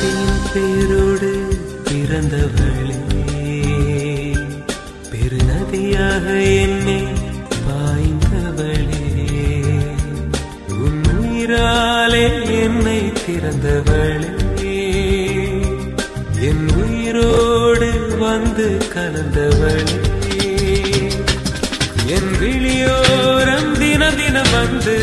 நதியின் பேரோடு பிறந்தவளே பெருநதியாக என்னை பாய்ந்தவளே உன் உயிராலே என்னை திறந்தவளே என் உயிரோடு வந்து கலந்தவளே என் விழியோரம் தின தினம் வந்து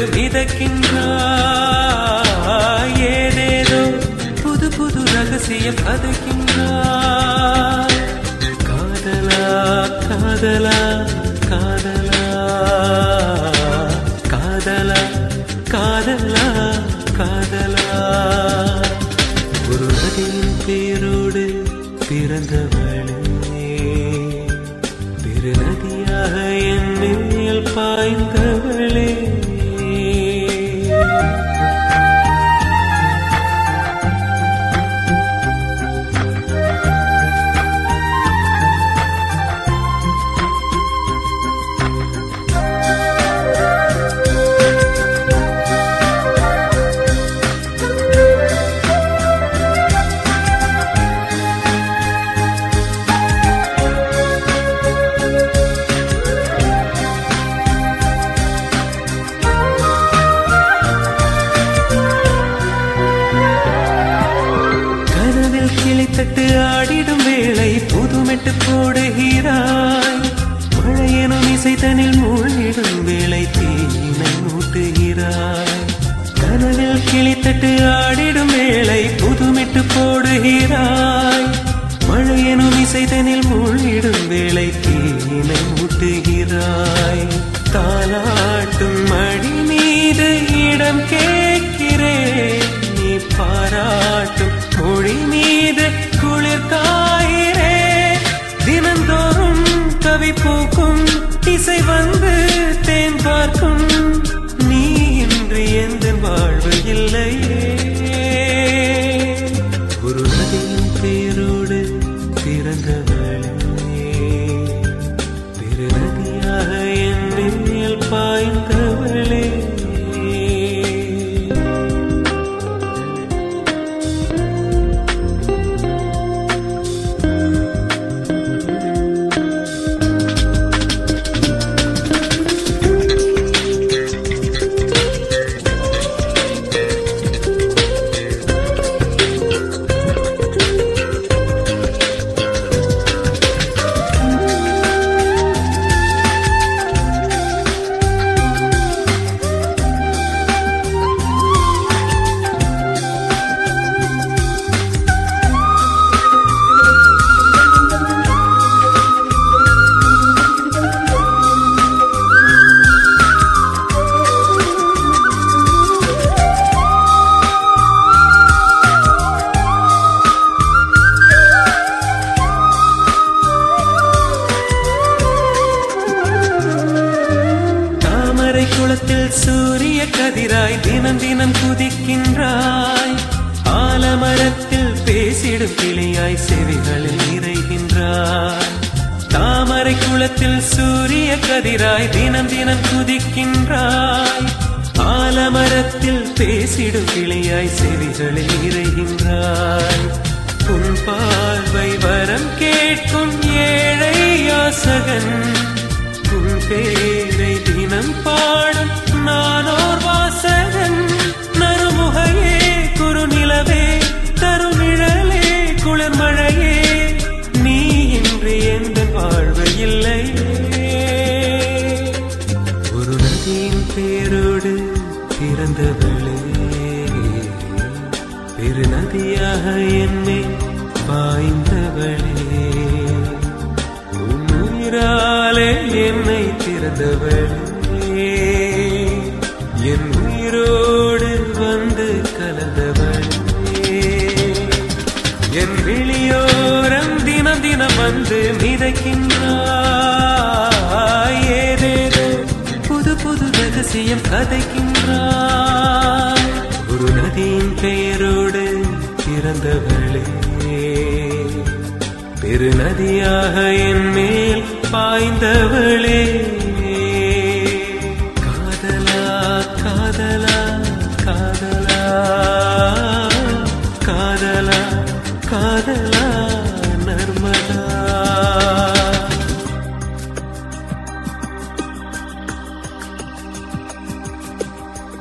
மிதக்கின்றாய் ஏதேதோ புது புது ரகசியம் கதைக்கின்றாய் காதலா காதலா காதலா காதலா காதலா காதலா ஒரு நதியின் பேரோடு பிறந்தவளே பெருநதியாக என் மேல் பாய்ந்தவளே கனவில் கிளித்தட்டு ஆடிடும் வேளை புதுமெட்டு போடுகிறாய் மழையெனும் இசைத்தனில் மூழ்கிடும் வேளை தீயினை மூட்டுகிறாய் கனவில் கிளித்தட்டு ஆடிடும் வேளை புதுமெட்டு போடுகிறாய் மழையெனும் இசைத்தனில் மூழ்கிடும் வேளை தீயினை மூட்டுகிறாய் தாலாட்டும் மடி மீது இடம் கேட்கிறேன் நீ பாராட்டும் மொழி மீது குளிர் காயிரே தினந்தோறும் கவி பூக்கும் இசை வந்து தேன் பார்க்கும் நீ இன்று எந்த வாழ்வு இல்லையே ஒரு நதியின் பேரோடு பிறந்தவளே பெருநதியாக என் மேல் பாய்ந்தவளே தாமரை குளத்தில் சூரிய கதிராய் தினம் தினம் குதிக்கின்றாய் ஆலமரத்தில் பேசிடும் கிளியாய் செவிகளில் நிறைகின்றாய் தாமரை குளத்தில் சூரிய கதிராய் தினம் தினம் குதிக்கின்றாய் ஆலமரத்தில் பேசிடும் கிளியாய் செவிகளில் நிறைகின்றாய் உன் பார்வை வரம் கேட்கும் ஏழை யாசகன் உன் பேரை தினம் பாடும் நானோர் வாசகன் நறுமுகையே குறுநிலவே தருநிழலே குளிர் மழையே நீ இன்று எந்த வாழ்வு இல்லையே ஒரு நதியின் பேரோடு பிறந்தவளே பெருநதியாக என்னை பாய்ந்தவளே உன் உயிராலே என்னை திறந்தவளே என் உயிரோடு வந்து கலந்தவளே என் விழியோரம் தினம் தினம் வந்து மிதக்கின்றாய் ஏதேதோ புது புது ரகசியம் கதைக்கின்றாய் ஒரு நதியின் பெயரோடு பிறந்தவளே பெருநதியாக என் மேல் பாய்ந்தவளே காதலா காதலா